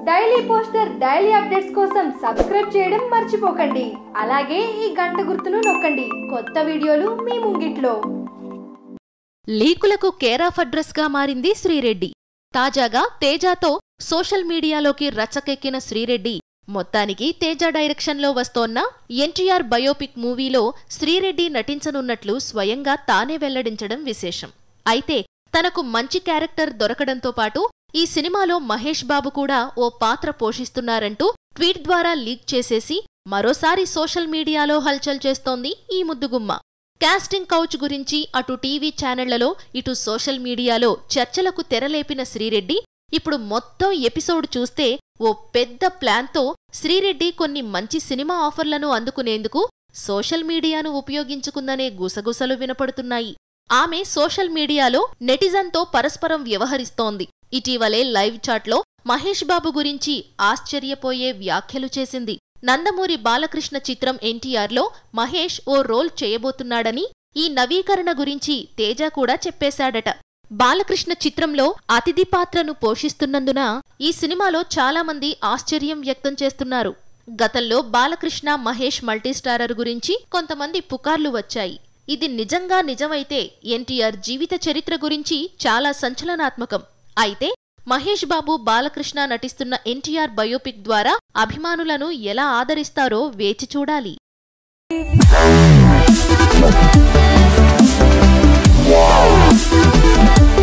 Daily poster daily updates కోసం subscribe చేయడం మర్చిపోకండి అలాగే ఈ గంట గుర్తును నొక్కండి కొత్త వీడియోలు మీ ముంగిట్లో లీకులకు కేరాఫ్ అడ్రస్ గా మారింది శ్రీరెడ్డి తాజాగా తేజాతో సోషల్ మీడియాలోకి రచ్చకెక్కిన శ్రీరెడ్డి మొత్తానికి తేజ డైరెక్షన్లో వస్తోన్న ఎన్టీఆర్ బయోపిక్ మూవీలో శ్రీరెడ్డి నటించనున్నట్లు స్వయంగా తానే వెల్లడించడం విశేషం అయితే తనకు మంచి క్యారెక్టర్ దొరకడంతో పాటు ఈ సినిమాలో మహేష్ బాబు కూడా ఓ పాత్ర పోషిస్తున్నారంటూ ట్వీట్ ద్వారా లీక్ చేసేసి మరోసారి సోషల్ మీడియాలో హల్చల్ చేస్తోంది ఈ ముద్దుగుమ్మ కాస్టింగ్ కౌచ్ గురించి అటు టీవీ ఛానళ్లలో ఇటు సోషల్ మీడియాలో చర్చలకు తెరలేపిన శ్రీరెడ్డి ఇప్పుడు మొత్తం ఎపిసోడ్ చూస్తే ఓ పెద్ద ప్లాన్తో శ్రీరెడ్డి కొన్ని మంచి సినిమా ఆఫర్లను అందుకునేందుకు సోషల్ మీడియాను ఉపయోగించుకుందనే గుసగుసలు వినపడుతున్నాయి ఆమె సోషల్ మీడియాలో నెటిజన్తో పరస్పరం వ్యవహరిస్తోంది ఇటీవలే లైవ్ చాట్లో మహేష్ బాబు గురించి ఆశ్చర్యపోయే వ్యాఖ్యలు చేసింది నందమూరి బాలకృష్ణ చిత్రం ఎన్టీఆర్లో మహేష్ ఓ రోల్ చేయబోతున్నాడని ఈ నవీకరణ గురించి తేజ కూడా చెప్పేశాడట బాలకృష్ణ చిత్రంలో అతిథి పాత్రను పోషిస్తున్నందున ఈ సినిమాలో చాలామంది ఆశ్చర్యం వ్యక్తం చేస్తున్నారు గతంలో బాలకృష్ణ మహేష్ మల్టీస్టారర్ గురించి కొంతమంది పుకార్లు వచ్చాయి ఇది నిజంగా నిజమైతే ఎన్టీఆర్ జీవిత చరిత్ర గురించి చాలా సంచలనాత్మకం అయితే మహేష్ బాబు బాలకృష్ణ నటిస్తున్న ఎన్టీఆర్ బయోపిక్ ద్వారా అభిమానులను ఎలా ఆదరిస్తారో వేచి చూడాలి Wow.